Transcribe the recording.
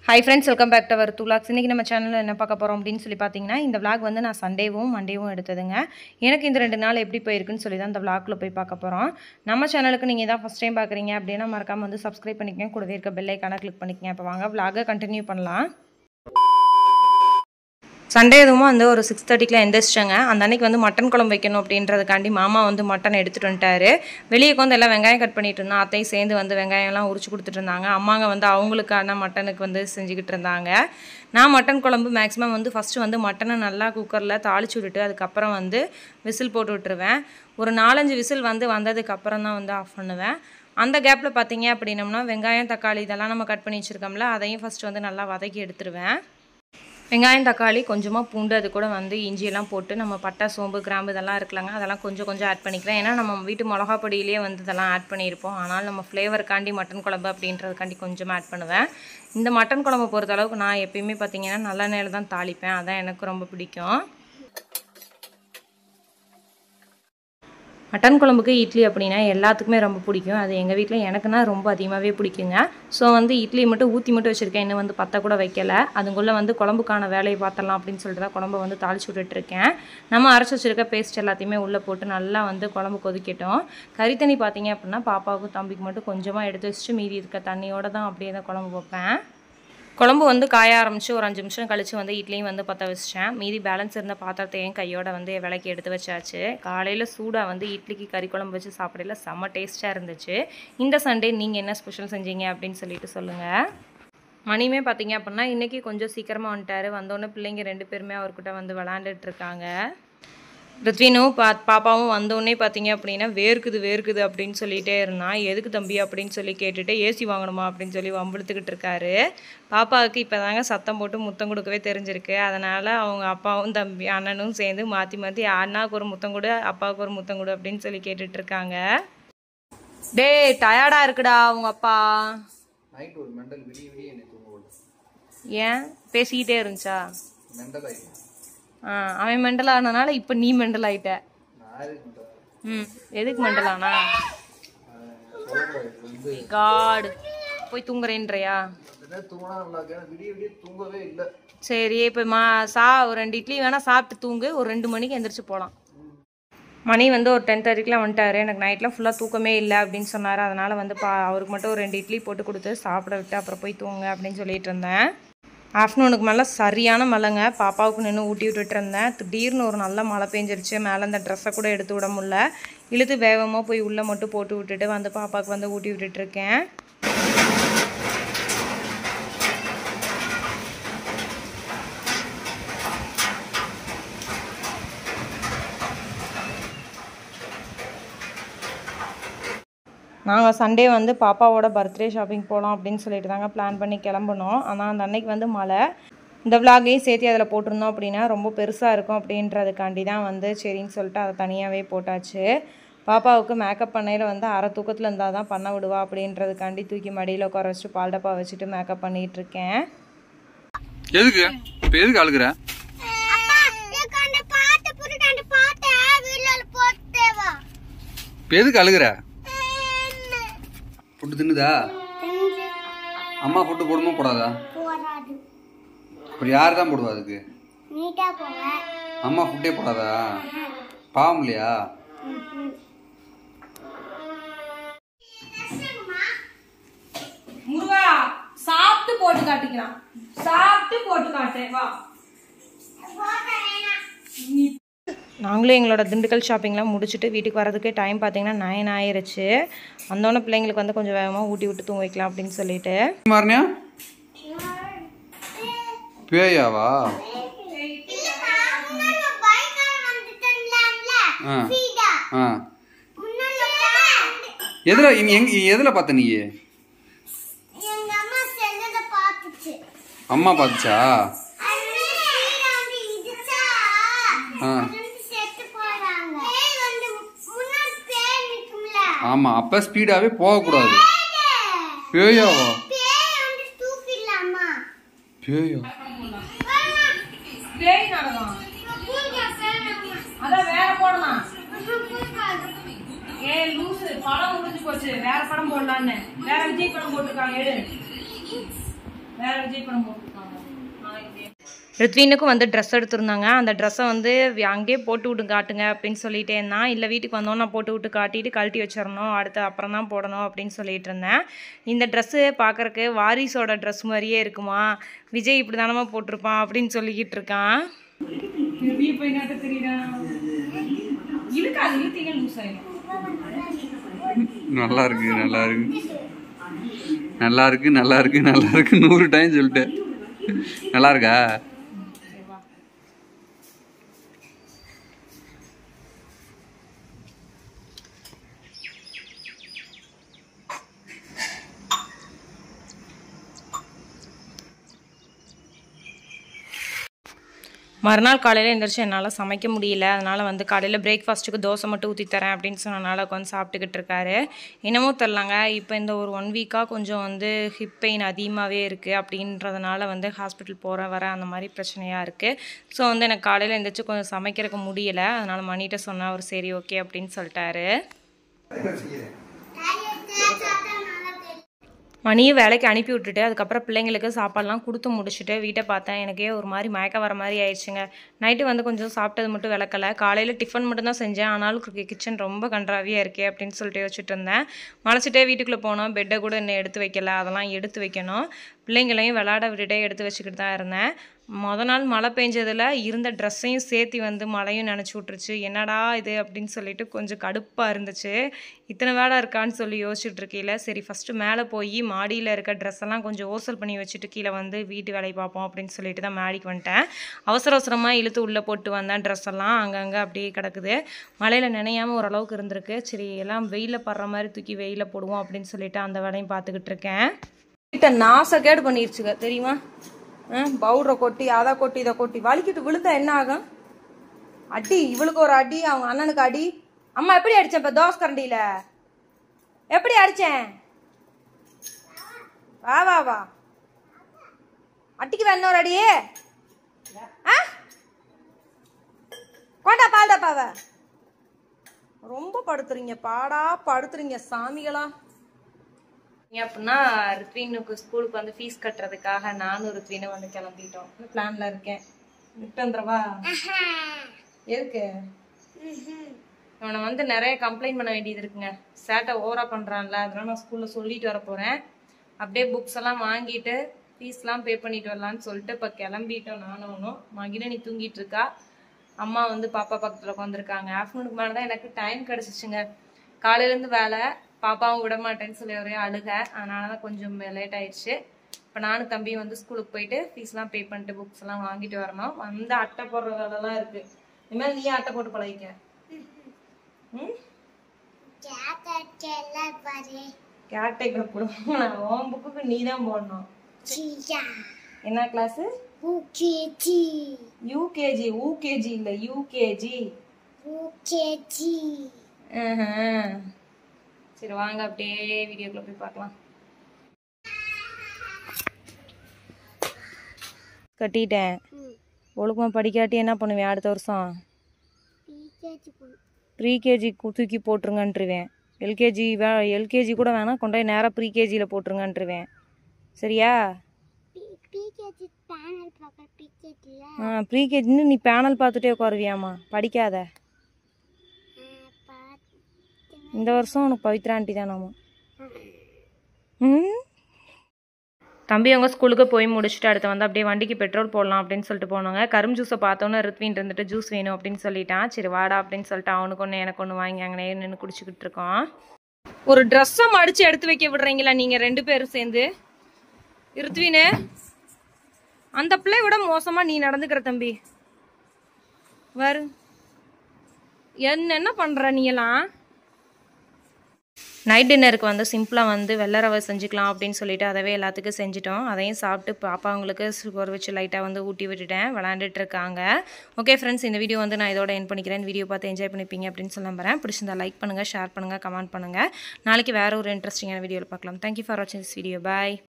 high friends welcome back to our துலாக்ஸ் இன்றைக்கி நம்ம சேனலில் என்ன பார்க்க போகிறோம் அப்படின்னு சொல்லி பார்த்தீங்கன்னா இந்த vlog வந்து நான் சண்டேவும் மண்டேவும் எடுத்ததுங்க எனக்கு இந்த ரெண்டு நாள் எப்படி போயிருக்குன்னு சொல்லி தான் இந்த vlogல போய் பார்க்க போகிறோம் நம்ம சேனலுக்கு நீங்கள் தான் ஃபஸ்ட் டைம் பார்க்குறீங்க அப்படின்னா மறக்காம வந்து சப்ஸ்கிரைப் பண்ணிக்கங்க கூடவே இருக்க பெல் ஐக்கான கிளிக் பண்ணிக்கங்க இப்போ வாங்க vlog கண்டினியூ பண்ணலாம் சண்டே எதுவும் வந்து ஒரு சிக்ஸ் தேர்ட்டிக்கெலாம் எந்திரிச்சிட்டேங்க அந்த அன்னைக்கு வந்து மட்டன் குழம்பு வைக்கணும் அப்படின்றதுக்காண்டி மாமா வந்து மட்டன் எடுத்துகிட்டு வந்துட்டாரு வெளியே வந்து எல்லாம் வெங்காயம் கட் பண்ணிட்டு இருந்தோம் அத்தையும் சேர்ந்து வந்து வெங்காயம்லாம் உரிச்சு கொடுத்துட்டு இருந்தாங்க அம்மாங்க வந்து அவங்களுக்கான மட்டனுக்கு வந்து செஞ்சுக்கிட்டு இருந்தாங்க நான் மட்டன் குழம்பு மேக்ஸிமம் வந்து ஃபஸ்ட்டு வந்து மட்டனை நல்லா குக்கரில் தாளிச்சு விட்டுட்டு அதுக்கப்புறம் வந்து விசில் போட்டு விட்டுருவேன் ஒரு நாலஞ்சு விசில் வந்து வந்ததுக்கு அப்புறம் தான் வந்து ஆஃப் பண்ணுவேன் அந்த கேப்பில் பார்த்தீங்க அப்படின்னம்னா வெங்காயம் தக்காளி இதெல்லாம் நம்ம கட் பண்ணி வச்சுருக்கோம்ல அதையும் ஃபஸ்ட்டு வந்து நல்லா வதக்கி எடுத்துருவேன் வெங்காயம் தக்காளி கொஞ்சமாக பூண்டு அது கூட வந்து இஞ்சியெல்லாம் போட்டு நம்ம பட்டை சோம்பு கிராம்பு இதெல்லாம் இருக்கலாங்க அதெல்லாம் கொஞ்சம் கொஞ்சம் ஆட் பண்ணிக்கிறேன் ஏன்னா நம்ம வீட்டு மிளகா பொடியிலே வந்து இதெல்லாம் ஆட் பண்ணியிருப்போம் ஆனால் நம்ம ஃப்ளேவருக்காண்டி மட்டன் குழம்பு அப்படின்றதுக்காண்டி கொஞ்சம் ஆட் பண்ணுவேன் இந்த மட்டன் குழம்பு பொறுத்த அளவுக்கு நான் எப்பயுமே பார்த்தீங்கன்னா நல்லெண்ணெயில் தான் தாளிப்பேன் அதான் எனக்கு ரொம்ப பிடிக்கும் மட்டன் குழம்புக்கு இட்லி அப்படின்னா எல்லாத்துக்குமே ரொம்ப பிடிக்கும் அது எங்கள் வீட்டில் எனக்குன்னா ரொம்ப அதிகமாகவே பிடிக்குங்க ஸோ வந்து இட்லி மட்டும் ஊற்றி மட்டும் வச்சுருக்கேன் இன்னும் வந்து பத்த கூட வைக்கல அதுக்குள்ளே வந்து குழம்புக்கான வேலையை பார்த்தலாம் அப்படின்னு சொல்லிட்டு தான் குழம்பு வந்து தாளிச்சு விட்டுட்ருக்கேன் நம்ம அரைச்சி வச்சுருக்க பேஸ்ட் எல்லாத்தையுமே உள்ளே போட்டு நல்லா வந்து குழம்பு கொதிக்கட்டும் கறி தண்ணி பார்த்தீங்க அப்படின்னா பாப்பாவுக்கும் தம்பிக்கு மட்டும் கொஞ்சமாக எடுத்து வச்சுட்டு மீதி இருக்க தண்ணியோட தான் அப்படியே தான் குழம்பு வைப்பேன் குழம்பு வந்து காய ஆரம்பித்து ஒரு அஞ்சு நிமிஷம் கழித்து வந்து இட்லியும் வந்து பற்ற வச்சிட்டேன் மீதி பேலன்ஸ் இருந்த பாத்திரத்தையும் கையோட வந்து விளக்கி எடுத்து வச்சாச்சு காலையில் சூடாக வந்து இட்லிக்கு கறி குழம்பு வச்சு சாப்பிடல செம்ம டேஸ்ட்டாக இருந்துச்சு இந்த சண்டே நீங்கள் என்ன ஸ்பெஷல் செஞ்சீங்க அப்படின்னு சொல்லிட்டு சொல்லுங்கள் மணியுமே பார்த்தீங்க அப்படின்னா இன்றைக்கி கொஞ்சம் சீக்கிரமாக வந்துட்டார் வந்தோடனே பிள்ளைங்க ரெண்டு பேருமே அவர்கிட்ட வந்து விளாண்டுட்டு இருக்காங்க ரித்வினும் பா பாப்பாவும் வந்தோடனே பார்த்தீங்க அப்படின்னா வேர்க்குது வேர்க்குது அப்படின்னு சொல்லிகிட்டே இருந்தான் எதுக்கு தம்பி அப்படின்னு சொல்லி கேட்டுட்டு ஏசி வாங்கணுமா அப்படின்னு சொல்லி வம்பிழுத்துக்கிட்டு இருக்காரு பாப்பாவுக்கு இப்போ தாங்க சத்தம் போட்டு முத்தம் கொடுக்கவே தெரிஞ்சிருக்கு அதனால் அவங்க அப்பாவும் தம்பி அண்ணனும் சேர்ந்து மாற்றி மாற்றி அண்ணாவுக்கு ஒரு முத்தம் கொடு அப்பாவுக்கு ஒரு முத்தம் கொடு அப்படின்னு சொல்லி கேட்டுட்டு இருக்காங்க டேய் டயர்டா இருக்குடா உங்க அப்பா நைட் ஒரு மெண்டல் விடிய விடிய என்னை தூங்க விடல ஏன் பேசிக்கிட்டே இருந்துச்சா மெண்டல் ஆயிடுச்சு ஆ அவன் மெண்டல் ஆனனால இப்போ நீ மெண்டல் ஆயிட்ட நான் யாருக்கு மெண்டல் ம் எதுக்கு மெண்டல் ஆனா சொல்லக்கூடாது இது வந்து காடு போய் தூங்குறேன்றியா என்ன தூங்கினா நல்லா இருக்கு ஏன்னா விடிய விடிய தூங்கவே இல்லை சரி இப்போ மா சா ஒரு ரெண்டு இட்லி வேணால் சாப்பிட்டு தூங்கு ஒரு ரெண்டு மணிக்கு எந்திரிச்சு போகலாம் மணி வந்து ஒரு டென் தேர்ட்டிக்கெலாம் வந்துட்டாரு எனக்கு நைட்டில் ஃபுல்லாக தூக்கமே இல்லை அப்படின்னு சொன்னார் அதனால் வந்து பா அவருக்கு மட்டும் ஒரு ரெண்டு இட்லி போட்டு கொடுத்து சாப்பிட விட்டு அப்புறம் போய் தூங்க அப்படின்னு சொல்லிட்டு இருந்தேன் ஆஃப்டர்நூனுக்கு மேலே சரியான மழைங்க பாப்பாவுக்கு நின்று ஊட்டி விட்டுட்டு இருந்தேன் திடீர்னு ஒரு நல்ல மழை பெஞ்சிருச்சு மேலே அந்த ட்ரெஸ்ஸை கூட எடுத்து விட முடியல இழுத்து வேகமாக போய் உள்ளே மட்டும் போட்டு விட்டுட்டு வந்து பாப்பாவுக்கு வந்து ஊட்டி விட்டுட்ருக்கேன் நாங்கள் சண்டே வந்து பாப்பாவோட பர்த்டே ஷாப்பிங் போகலாம் அப்படின்னு சொல்லிட்டு தாங்க பிளான் பண்ணி கிளம்புனோம் ஆனால் அந்த அன்னைக்கு வந்து மழை இந்த விலாகையும் சேர்த்து அதில் போட்டிருந்தோம் அப்படின்னா ரொம்ப பெருசாக இருக்கும் அப்படின்றதுக்காண்டி தான் வந்து சரின்னு சொல்லிட்டு அதை தனியாகவே போட்டாச்சு பாப்பாவுக்கு மேக்கப் பண்ணையில் வந்து அரை தூக்கத்தில் இருந்தால் தான் பண்ண விடுவா அப்படின்றதுக்காண்டி தூக்கி மடியில் உட்கார வச்சுட்டு பால் டப்பா வச்சுட்டு மேக்கப் பண்ணிகிட்டு இருக்கேன் எதுக்கு இப்ப எதுக்கு அழுகுற இப்ப எதுக்கு அழுகுற புட்டு தின்னுதா அம்மா புட்டு போடுமா போடாதா இப்ப யாரு தான் போடுவா அதுக்கு அம்மா புட்டே போடாதா பாவம் இல்லையா முருகா சாப்பிட்டு போட்டு காட்டிக்கிறான் சாப்பிட்டு போட்டு காட்டுறேன் வா நாங்களும் எங்களோட திண்டுக்கல் ஷாப்பிங்லாம் முடிச்சுட்டு வீட்டுக்கு வரதுக்கு டைம் பார்த்தீங்கன்னா நைன் ஆயிருச்சு வந்தோடனே பிள்ளைங்களுக்கு வந்து கொஞ்சம் வேகமாக ஊட்டி விட்டு தூங்க வைக்கலாம் அப்படின்னு சொல்லிட்டு மாறினியா பேயாவா ஆ ஆ எதுல நீ எங்க எதுல பார்த்த நீ அம்மா பார்த்துச்சா ஆ ஆமா அப்ப ஸ்பீடாவே போகக்கூடாது பேயாவா பேயா பேய் நடனம் அதான் வேற போடலாம் ஏ லூசு படம் முடிஞ்சு போச்சு வேற படம் போடலான்னு வேற விஜய் படம் போட்டிருக்காங்க எடு வேற விஜய் படம் போட்டுருக்காங்க ரித்வீனுக்கும் வந்து ட்ரெஸ் எடுத்திருந்தாங்க அந்த ட்ரெஸ்ஸை வந்து வி- அங்கேயே போட்டு விட்டு காட்டுங்க அப்படின்னு சொல்லிட்டே இருந்தான் இல்லை வீட்டுக்கு வந்தோம் நான் போட்டு விட்டு காட்டிட்டு கழட்டி வச்சிடணும் அடுத்து அப்புறம் தான் போடணும் அப்படின்னு சொல்லிட்டு இருந்தேன் இந்த ட்ரெஸ்ஸு பார்க்கறக்கு வாரிசோட ட்ரெஸ் மாதிரியே இருக்குமா விஜய் இப்படி தானமா போட்டிருப்பான் அப்படின்னு சொல்லிக்கிட்டு இருக்கான் பெரிய பையனாட்ட தெரியுதா இழுக்காது இழுத்தீங்க லூஸ் ஆயிடும் நல்லா இருக்கு நல்லா இருக்கு நல்லா இருக்கு நல்லா இருக்கு நல்லா இருக்கு நூறு டைம் சொல்லிட்டேன் நல்லா இருக்கா மறுநாள் காலையில் எழுந்திரிச்சு என்னால் சமைக்க முடியல அதனால் வந்து காலையில் பிரேக்ஃபாஸ்ட்டுக்கு தோசை மட்டும் ஊற்றி தரேன் அப்படின்னு சொன்னனால உட்காந்து சாப்பிட்டுக்கிட்டு இருக்காரு என்னமோ தெரிலங்க இப்போ இந்த ஒரு ஒன் வீக்காக கொஞ்சம் வந்து ஹிப் பெயின் அதிகமாகவே இருக்குது அப்படின்றதுனால வந்து ஹாஸ்பிட்டல் போகிற வர அந்த மாதிரி பிரச்சனையாக இருக்குது ஸோ வந்து எனக்கு காலையில் எழுந்திரிச்சு கொஞ்சம் சமைக்கிறதுக்கு முடியல அதனால் மணிகிட்ட சொன்னால் அவர் சரி ஓகே அப்படின்னு சொல்லிட்டாரு மணியும் வேலைக்கு அனுப்பி விட்டுட்டு அதுக்கப்புறம் பிள்ளைங்களுக்கு சாப்பாடுலாம் கொடுத்து முடிச்சுட்டு வீட்டை பார்த்தேன் எனக்கே ஒரு மாதிரி மயக்கம் வர மாதிரி ஆயிடுச்சுங்க நைட்டு வந்து கொஞ்சம் சாப்பிட்டது மட்டும் விளக்கலை காலையில் டிஃபன் மட்டும் தான் செஞ்சேன் ஆனாலும் கிச்சன் ரொம்ப கன்றாவியாக இருக்கே அப்படின்னு சொல்லிட்டு யோசிச்சுட்டு இருந்தேன் மலைச்சிட்டே வீட்டுக்குள்ளே போனோம் பெட்டை கூட இன்னும் எடுத்து வைக்கல அதெல்லாம் எடுத்து வைக்கணும் பிள்ளைங்களையும் விளாட விட்டுட்டே எடுத்து வச்சுக்கிட்டு தான் இருந்தேன் மொத நாள் மழை பெஞ்சதில் இருந்த ட்ரெஸ்ஸையும் சேர்த்து வந்து மழையும் நினச்சி விட்ருச்சு என்னடா இது அப்படின்னு சொல்லிட்டு கொஞ்சம் கடுப்பாக இருந்துச்சு இத்தனை வேலை இருக்கான்னு சொல்லி யோசிச்சுட்டு இருக்கையில சரி ஃபஸ்ட்டு மேலே போய் மாடியில் இருக்க ட்ரெஸ் எல்லாம் கொஞ்சம் ஓசல் பண்ணி வச்சுட்டு கீழே வந்து வீட்டு வேலையை பார்ப்போம் அப்படின்னு சொல்லிட்டு தான் மாடிக்கு வந்துட்டேன் அவசர அவசரமாக இழுத்து உள்ளே போட்டு வந்தேன் ட்ரெஸ் எல்லாம் அங்கங்கே அப்படியே கிடக்குது மழையில் நினையாம ஓரளவுக்கு இருந்திருக்கு சரி எல்லாம் வெயிலில் படுற மாதிரி தூக்கி வெயிலில் போடுவோம் அப்படின்னு சொல்லிட்டு அந்த வேலையும் பார்த்துக்கிட்டு இருக்கேன் வீட்டை நாசக்கேடு பண்ணிருச்சுங்க தெரியுமா பவுடரை கொட்டி அதை கொட்டி இதை கொட்டி வலிக்கிட்டு விழுந்தா என்ன ஆகும் அடி இவளுக்கு ஒரு அடி அவங்க அண்ணனுக்கு அடி அம்மா எப்படி அடிச்சேன் இப்ப தோசை கரண்டியில எப்படி அடிச்சேன் வா வா வா அட்டிக்கு இன்னொரு அடியே ஆ கொண்டா பால் டப்பாவ ரொம்ப படுத்துறீங்க பாடா படுத்துறீங்க சாமிகளா ஏன் அப்படின்னா ரித்வீனுக்கு ஸ்கூலுக்கு வந்து ஃபீஸ் கட்டுறதுக்காக நானும் ரித்வீனும் வந்து கிளம்பிட்டோம் பிளான்ல இருக்கேன் விட்டு வந்துடவா எதுக்கு அவனை வந்து நிறைய கம்ப்ளைண்ட் பண்ண வேண்டியது இருக்குங்க சேட்டை ஓவரா பண்றான்ல அதனால நான் ஸ்கூல்ல சொல்லிட்டு வர போறேன் அப்படியே புக்ஸ் எல்லாம் வாங்கிட்டு ஃபீஸ்லாம் பே பண்ணிட்டு வரலான்னு சொல்லிட்டு இப்போ கிளம்பிட்டோம் நானும் ஒன்றும் மகிழினி தூங்கிட்டு இருக்கா அம்மா வந்து பாப்பா பக்கத்தில் உட்காந்துருக்காங்க ஆஃப்டர்நூனுக்கு மேலே தான் எனக்கு டைம் கிடச்சிச்சுங்க காலையிலேருந்து வேலை பாப்பாவும் விட மாட்டேன்னு சொல்லி ஒரே அழுக அதனால தான் கொஞ்சம் லேட் ஆயிடுச்சு இப்போ நானும் தம்பியும் வந்து ஸ்கூலுக்கு போயிட்டு ஃபீஸ்லாம் பே பண்ணிட்டு புக்ஸ் எல்லாம் வாங்கிட்டு வரணும் வந்து அட்டை போடுற வேலைலாம் இருக்கு இனிமேல் நீயே அட்டை போட்டு பழகிக்க ம் கேர்டேக்கர் போடுவோம் உன் புக்குக்கு நீ தான் போடணும் என்ன கிளாஸு யூகேஜி ஊகேஜி இல்ல யூகேஜி சரி வாங்க அப்படியே வீடியோக்குள்ள போய் பார்க்கலாம் கட்டிட்டேன் ஒழுக்கமா படிக்காட்டி என்ன பண்ணுவேன் அடுத்த வருஷம் ப்ரீகேஜி தூக்கி போட்டுருங்கன்ட்டுருவேன் எல்கேஜி வே எல்கேஜி கூட வேணாம் கொண்டு போய் நேராக ப்ரீகேஜியில் போட்டுருங்கன்ட்டுருவேன் சரியா ஆ ப்ரீகேஜின்னு நீ பேனல் பார்த்துட்டே உட்காருவியாம்மா படிக்காத இந்த வருஷம் உனக்கு பவித்ரா ஆண்டி தானாமா ம் தம்பி அவங்க ஸ்கூலுக்கு போய் முடிச்சுட்டு அடுத்து வந்து அப்படியே வண்டிக்கு பெட்ரோல் போடலாம் அப்படின்னு சொல்லிட்டு போனாங்க கரும் ஜூஸை பார்த்தோன்னே ரித்வின் இருந்துட்டு ஜூஸ் வேணும் அப்படின்னு சொல்லிட்டான் சரி வாடா அப்படின்னு சொல்லிட்டு அவனுக்கு ஒன்று எனக்கு ஒன்று வாங்கி அங்கே நின்று குடிச்சிக்கிட்டு இருக்கோம் ஒரு ட்ரெஸ்ஸை மடிச்சு எடுத்து வைக்க விடுறீங்களா நீங்கள் ரெண்டு பேரும் சேர்ந்து ரித்வினு அந்த பிள்ளை விட மோசமாக நீ நடந்துக்கிற தம்பி வரு என்னென்ன பண்ணுற நீ எல்லாம் நைட் டின்னருக்கு வந்து சிம்பிளாக வந்து வெள்ளை ரவை செஞ்சுக்கலாம் அப்படின்னு சொல்லிட்டு அதவே எல்லாத்துக்கும் செஞ்சுட்டோம் அதையும் சாப்பிட்டு பாப்பா அவங்களுக்கு சுகர் வச்சு லைட்டாக வந்து ஊட்டி விட்டுட்டேன் விளாண்டுட்டு இருக்காங்க ஓகே ஃப்ரெண்ட்ஸ் இந்த வீடியோ வந்து நான் இதோட என் பண்ணிக்கிறேன் வீடியோ பார்த்து என்ஜாய் பண்ணிப்பீங்க அப்படின்னு சொல்ல போகிறேன் பிடிச்சிருந்தா லைக் பண்ணுங்கள் ஷேர் பண்ணுங்கள் கமெண்ட் பண்ணுங்கள் நாளைக்கு வேறு ஒரு இன்ட்ரெஸ்டிங்கான வீடியோவில் பார்க்கலாம் தேங்க்யூ ஃபார் வாட்சிங் திஸ் வீடியோ பாய்